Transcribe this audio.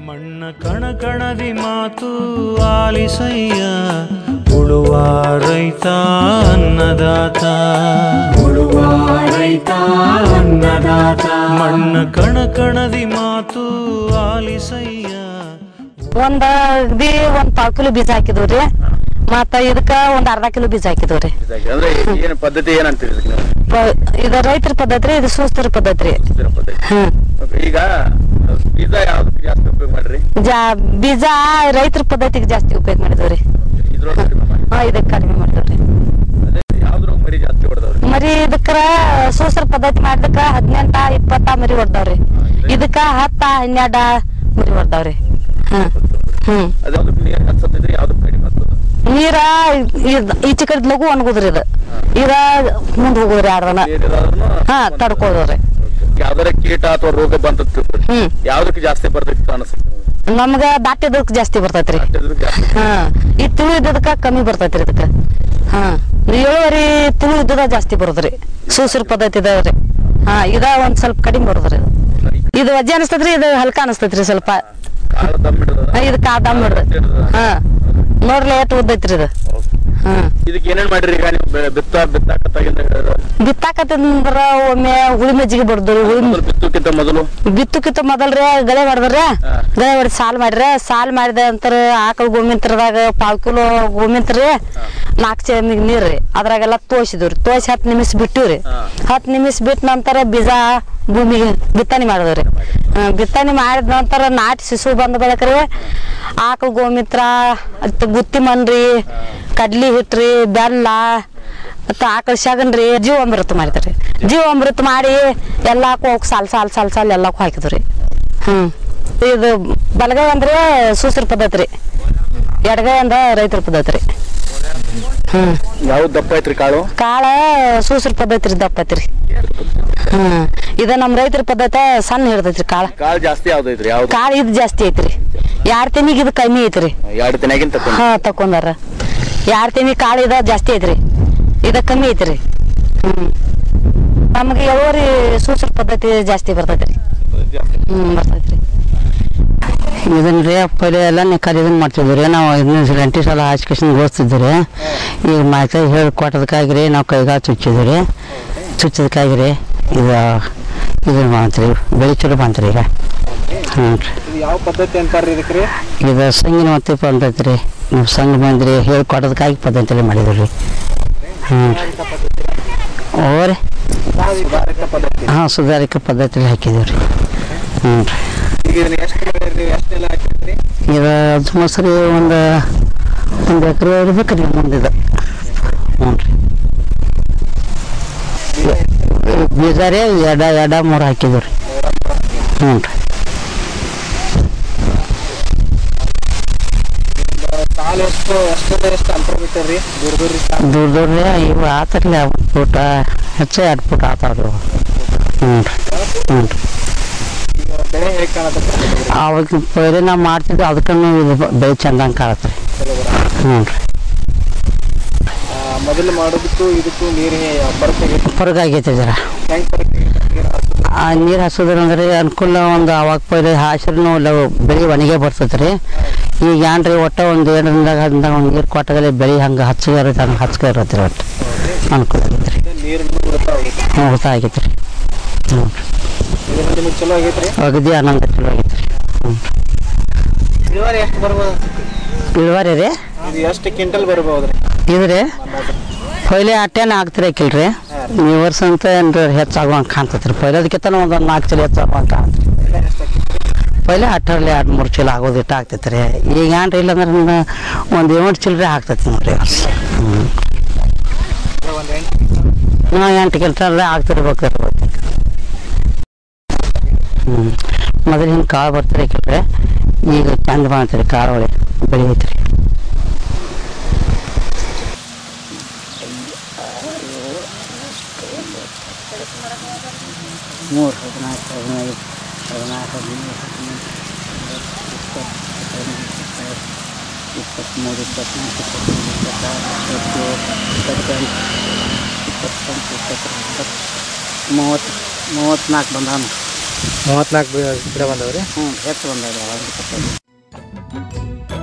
ಮಣ್ಣ ಕಣ ಕಣದಿ ಮಾತು ಆಲಿಸಯ್ಯ ಉಳುವ ರೈತ ಅನ್ನದಾತ ಉಳುವ ರೈತ ಅನ್ನದಾತ ಮಣ್ಣ ಕಣ ಕಣದಿ ಮಾತು ಆಲಿಸಯ್ಯ ಒಂದ್ ಅಗದಿ ಒಂದ್ ಪಾವ್ ಕಿಲೋ ಬೀಜ ಹಾಕಿದ್ವಿ ಮತ್ತ ಇದಕ್ಕ ಒಂದ್ ಅರ್ಧ ಕಿಲೋ ಬೀಜ ಹಾಕಿದ್ವಿ ಇದಾಗಿ. ಅಂದ್ರೆ ಏನ್ ಪದ್ಧತಿ ಏನಂತೀರಿ ಇದಕ್ಕೆ ನೀವು? ಇದು ರೈತರ ಪದ್ಧತಿ ರೀ ಇದು ಸುಸ್ತರ ಪದ್ಧತಿ ರೀ ಇದರ ಪದ್ಧತಿ ಹ್ಮ್ Okay, ಈಗ ಬೀಜ ಯಾವ್ದಕ್ಕೆ ಜಾಸ್ತಿ ಉಪಯೋಗ ಮಾಡ್ರಿ ಜಾ ಬೀಜ ರೈತರ ಪದ್ಧತಿಗೆ ಜಾಸ್ತಿ ಉಪಯೋಗ ಮಾಡಿದವ್ರಿ ಇದ್ರೊಳಗೆ ಕಡಿಮೆ ಮಾಡಿ ಹಾ ಇದಕ್ ಕಡಿಮೆ ಮಾಡಿದವ್ರಿ ಅದೇ ಯಾವ್ದ್ರೊಳಗೆ ಮರಿ ಜಾಸ್ತಿ ಹೊಡೆದವ್ರಿ ಮರಿ ಇದಕ್ಕ ಸೂಸರ ಪದ್ಧತಿ ಮಾಡಿದಕ್ಕ ಹದಿನೆಂಟ ಇಪ್ಪತ್ತ ಮರಿ ಹೊಡ್ದಾವ್ರಿ ಇದಕ್ಕ ಹತ್ತ ಹನ್ನೆರಡ ಮರಿ ಹೊಡ್ದಾವ್ರಿ ಹ್ಮ್ ಹ್ಮ್ ಅದ್ಯಾವ್ದಕ್ಕೆ ನೀರು ಹಚ್ಚತ್ತಿದ್ರಿ ಯಾವ್ದಕ್ಕೆ ಕಡಿಮೆ ಹತ್ತದ ನೀರ ಇದ್- ಈಚೆ ಕಡೆ ಲಘು ಅನ್ಗುದ್ರಿ ಇದು ಇದ ಮುಂದ್ ಹೋಗುದ್ರಿ ಆಡ್ದನ ನೀರಿರೋದ್ರೂ ಹಾ ತಡ್ಕೋದ್ರಿ ಯಾವ್ದಾರ ಕೀಟ ಅಥವಾ ರೋಗ ಬಂತ ಹ್ಮ್ ಯಾವ್ದಕ್ಕೆ ಜಾಸ್ತಿ ಬರ್ತೈತಿ ಅನಿಸುತ್ತೆ ನಮ್ಗ ದಾಟಿದಕ್ ಜಾಸ್ತಿ ಬರ್ತೈತ್ರಿ ಅಷ್ಟಿದ್ರೆ ಜಾಸ್ತಿ ಹಾ ಈ ತಿಳು ಇದ್ದದಕ್ಕ ಕಮ್ಮಿ ಬರ್ತೈತ್ರಿ ಇದಕ್ಕ ಹಾ ಏಳುವರಿ ತಿಳು ಇದ್ದದ ಜಾಸ್ತಿ ಬರುದ್ರಿ ಸೂಸರ್ ಪದ್ಧತಿ ಇದಾವ್ರಿ ಹಾ ಇದ ಒಂದ್ ಸ್ವಲ್ಪ ಕಡಿಮೆ ಬರುದ್ರಿ ಇದು. ಇದು ವಜ್ಜೆ ಅನಸ್ತೈತ್ರಿ ಇದು ಹಲ್ಕ ಅನಸ್ತೈತ್ರಿ ಸ್ವಲ್ಪ ಕಾಳು ದಮ್ ಹಿಡಿದದ ಹಾ, ಇದಕ್ಕ ಆದಾಮ್ ನೋಡ್ರಿ ಹಾ ನೋಡ್ಲಿ ಎಷ್ಟು ಉದ್ದೈತ್ರಿ ಇದು ಹಾ ಇದಕ್ಕೆ ಏನೇನ್ ಮಾಡಿರಿ ಈಗ ನೀವು ಬೆ- ಬಿತ್ತ ಬಿತ್ತಾಕತ್ತಾಗಿಂದ ಬಿತ್ತಾಕತ್ತಂದ್ರ ಒಮ್ಮೆ ಹುಳಿ ಮಜ್ಜಿಗೆ ಬಡ್ದ್ರಿ ಹುಳಿ ಮೊದಲು ಬಿತ್ತಕ್ಕಿಂತ ಮೊದಲು ಬಿತ್ತಕ್ಕಿಂತ ಮೊದಲ್ರಿ ಗಳೆ ಹೊಡೆದ್ರಿ ಹಾ. ಗಳೆ ಹೊಡೆದ್ ಸಾಲ್ ಮಾಡ್ರಿ ಸಾಲ್ ಮಾಡಿದ ನಂತರ ಆಕಳ ಗೋಮಿಂತ್ರದಾಗ ಪಾವ್ ಕಿಲೋ ಗೋಮಿಂತ್ರ ನಾಲ್ಕು ಚಮಿಗ್ ನೀರ್ರಿ ಅದ್ರಾಗೆಲ್ಲ ತೋಸಿದ್ವಿ ತೋಸಿ ಹತ್ತು ನಿಮಿಷ ಬಿಟ್ಟಿವ್ರಿ ಹಾ. ಹತ್ತು ನಿಮಿಷ ಬಿಟ್ಟ ನಂತರ ಬೀಜ ಭೂಮಿಗೆ ಬಿತ್ತನೆ ಮಾಡಿದ್ರಿ ಬಿತ್ತನೆ ಮಾಡಿದ ನಂತರ ನಾಟಿ ಶಿಶು ಬಂದ ಬಳಕ್ರಿ ಆಕಳ ಗೋಮಿತ್ರ ಅತ್ ಗುತ್ತಿ ಮಣ್ರಿ ಕಡ್ಲಿ ಹಿಟ್ರಿ ಬೆಲ್ಲ ಮತ್ತ ಆಕಳ ಶಗನ್ರಿ ಜೀವಾಮೃತ ಮಾಡಿದ್ರಿ ಜೀವಾಮೃತ ಮಾಡಿ ಎಲ್ಲಾಕು ಹೋಗಿ ಸಾಲ್ ಸಾಲ್ ಸಾಲ್ ಸಾಲ್ ಎಲ್ಲಾಕು ಹಾಕಿದ್ರಿ ಹ್ಮ್ ಇದು ಬಲಗೈ ಅಂದ್ರೆ ಸೂಸರ ಪದ್ಧತಿ ರೀ ಎಡಗೈ ಅಂದ್ರ ರೈತರ ಪದ್ಧತಿ ರೀ ಹ್ಮ್ ಯಾವ್ದು ದಪ್ಪ ಐತ್ರಿ ಕಾಳು ಕಾಳ ಸೂಸರ ಪದ್ಧತಿ ರೀ ದಪ್ಪ ಐತ್ರಿ ಹ್ಮ್ ಇದ ನಮ್ ರೈತರ ಪದ್ಧತಿ ಸಣ್ಣ ಹಿಡ್ದೈತ್ರಿ ಕಾಳ ಕಾಳು ಜಾಸ್ತಿ ಯಾವ್ದು ಐತ್ರಿ ಯಾವ್ದು ಕಾಳ ಇದು ಜಾಸ್ತಿ ಐತ್ರಿ ಯಾರ್ ತಿಮಿಗ್ ಇದು ಕಮ್ಮಿ ಐತ್ರಿ ಎರಡು ದಿನಾಗಿಂತ ತಕೊಂಡ್ ಹಾ ತಕೊಂಡಾರ ಯಾರ್ ತಿಮಿ ಕಾಳು ಇದ ಜಾಸ್ತಿ ಐತ್ರಿ ಇದ ಕಮ್ಮಿ ಐತ್ರಿ ಹ್ಮ್ ನಮ್ಗೆ ಎಳುವರಿ ಸೂಸರ ಪದ್ಧತಿ ಜಾಸ್ತಿ ಬರ್ತೈತ್ರಿ ಹ್ಮ್ ಬರ್ತೈತ್ರಿ ಇದನ್ನ ರೀ ಪहिले ಎಲ್ಲ ನಿಖಾಲಿ ಇದನ್ನ ಮಾಡ್ತಿದ್ವಿ ರೀ ನಾವು ಇದನ್ನ ಎಂಟಿ ಸಲ ಹಾಸ್ಕೇಶನ್ ಓದಿಸ್ತಿದ್ವಿ ರೀ ಈಗ ಮಾಹಿತಿ ಹೇಳಿ ಕೊಟ್ಟದಕ್ಕಾಗಿ ರೀ ನಾವು ಕೈಗಾಲ ಚುಚ್ಚಿದ್ವಿ ರೀ ಚುಚ್ಚದಕ್ಕಾಗಿ ರೀ ಇದು ಇದನ್ನ ಬಂತ್ರಿ ಬೆಳೆ ಚಲೋ ಬಂತ್ರಿ ಈಗ ಹ್ಞೂ ರೀ ಯಾವ ಪದ್ಧತಿ ಅಂತಾರ್ರಿ ಇದಕ್ಕೆ ಇದು ಸಂಗಿನ ಮತ್ತೆ ಬಂದೈತೆ ರೀ ನೀವು ಸಂಘ ಬಂದ್ರಿ ಹೇಳಿ ಕೊಟ್ಟದಕ್ಕಾಗಿ ಪದ್ಧತಿ ಮಾಡಿದ್ವಿ ರೀ ಹ್ಞೂ ರೀ ಓ ರೀ ಸುಧಾರಿತ ಪದ್ಧತಿ ಹಾಂ ಸುಧಾರಿತ ಪದ್ಧತಿ ಹಾಕಿದ್ದೀವಿ ರೀ ಹ್ಞೂ ರೀ ಈಗ ಇದನ್ನ ಎಷ್ಟು ಎಷ್ಟೆಲ್ಲ ಹಾಕಿದ್ರಿ ಇದು ಮೊಸರು ಒಂದು ಒಂದು ಎಕರೆ ಇರ್ಬೇಕು ರೀ ಮುಂದಿದ ಹ್ಞೂ ರೀ ಬೀಜ ರೀ ಎಡ ಎಡ ಮೂರು ಹಾಕಿದ್ವಿ ರೀ ಹ್ಞೂ ರೀ ಸಾಲ ಎಷ್ಟು ಎಷ್ಟು ಎಷ್ಟು ಅಂತರ ಬಿಟ್ಟಿರಿ ದೂರ ದೂರ ದೂರ ದೂರ ರೀ ಇವು ಆತರ್ಲಿ ಒಂದು ಫುಟ ಹೆಚ್ಚು ಎರಡು ಫುಟ್ ಆತಾವ್ರಿ ಇವು ಹ್ಞೂ ರೀ ಹ್ಞೂ ರೀ ಬೆಳೆ ಹೇಗೆ ಕಾಣತ್ತೆ ಅವಾಗ ಪೈಲೆ ನಾವು ಮಾಡ್ತಿದ್ವಿ ಅದಕ್ಕೂ ಇದು ಬೆಳೆ ಚಂದಂಗೆ ಕಾಣತ್ತೆ ರೀ ಹ್ಞೂ ರೀ ಮೊದಲು ಮಾಡೋದಕ್ಕೂ ಇದಕ್ಕೂ ನೀರು ಬರ್ತದೆ ಹೊರಗೆ ಆಗೈತೆ ಜರ ಹೆಂಗೆ ಬರುತ್ತೆ ಆ ನೀರು ಹಸೋದ್ರಂದ್ರೆ ಅನುಕೂಲ ಒಂದು ಅವಾಗ ಪೈಲೆ ಹಾಸಿರ್ನು ಬೆಳೆ ಒಣಗೆ ಬರ್ತೈತೆ ರೀ ಈಗ ಏನ್ರಿ ಒಟ್ಟ ಒಂದು ಏಳರಿಂದಾಗ ಹದಿನಾಗ ಒಂದು ನೀರು ಕೊಟ್ಟಾಗಲೇ ಬೆಳೆ ಹಂಗೆ ಹಚ್ಚಗೆ ಇರುತ್ತೆ ಹಂಗೆ ಹಚ್ಚಗೆ ಇರುತ್ತೆ ರೀ ಒಟ್ಟು ಅನುಕೂಲ ಆಗೈತೆ ರೀ ನೀರು ಬಿಡ್ತಾ ಹ್ಞೂ ಹೊಸ ಆಗೈತೆ ರೀ ಹ್ಞೂ ಇದರಿಂದ ನಿಮಗೆ ಚಲೋ ಆಗೈತ್ರಿ ಅಗದಿ ಆನಂದ ಚಲೋ ಆಗೈತೆ ರೀ ಹ್ಞೂ ಇಳುವರಿ ಎಷ್ಟು ಬರ್ಬೋದು ಇಳುವರಿ ರೀ ಇದು ಎಷ್ಟು ಕ್ವಿಂಟಲ್ ಬರ್ಬೋದು ರೀ ಇದು ರೀ ಪೈಲೆ ಅಟ್ಟೇನು ಆಗ್ತಿರಕಿಲ್ರಿ ಈ ವರ್ಷ ಅಂತ ಏನು ಹೆಚ್ಚಾಗುವಂಗೆ ಕಾಣ್ತೈತೆ ರೀ ಪೈಲೆ ಅದಕ್ಕಿಂತ ಒಂದು ನಾಲ್ಕು ಚೀಲ ಹೆಚ್ಚಾಗುವಂಗೆ ಕಾಣ್ತೈತೆ ಪೈಲೆ ಅಟ್ಟರಲ್ಲಿ ಎರಡು ಮೂರು ಚೀಲ ಆಗೋದು ಇಟ್ಟು ಆಗ್ತೈತೆ ರೀ ಈಗ ಏನ್ರಿ ಇಲ್ಲಾಂದ್ರೆ ಒಂದು ಏಳು ಚಿಲ್ಲರೆ ಆಗ್ತೈತಿ ನೋಡ್ರಿ ಈ ವರ್ಷ ಹ್ಞೂ ನಾವು ಎಂಟು ಕ್ವಿಂಟಲ್ ಆಗ್ತಿರ್ಬೇಕು ಇರ್ಬೇಕು ಹ್ಞೂ ಮೊದಲು ಹಿಂಗೆ ಕಾಳು ಬರ್ತಿರಕಿಲ್ರಿ ಈಗ ಚಂದ ಮಾಡ್ತೀರಿ ಕಾಳು ಒಳ್ಳೆ ಬೆಳೆಯೈತೆ ರೀ ಮೂರು ಹದಿನಾಲ್ಕು ಹದಿನೈದು ಹದಿನಾಲ್ಕು ಹದಿನೈದು ಹದಿನೆಂಟು ಇಪ್ಪತ್ತು ಇಪ್ಪತ್ತ್ಮೂರು ಇಪ್ಪತ್ತ್ನಾಲ್ಕು ಇಪ್ಪತ್ತೈದು ಇಪ್ಪತ್ತಾರು ಇಪ್ಪತ್ತೇಳು ಇಪ್ಪತ್ತೆಂಟು ಇಪ್ಪತ್ತೊಂಬತ್ತು ಇಪ್ಪತ್ತು ಮೂವತ್ತು ಮೂವತ್ತ್ನಾಲ್ಕು ಬಂದಾನು ಮೂವತ್ನಾಲ್ಕು ಗಿಡ ಬಂದವ್ರಿ ಹ್ಞೂ ಹೆಚ್ಚು ಬಂದದ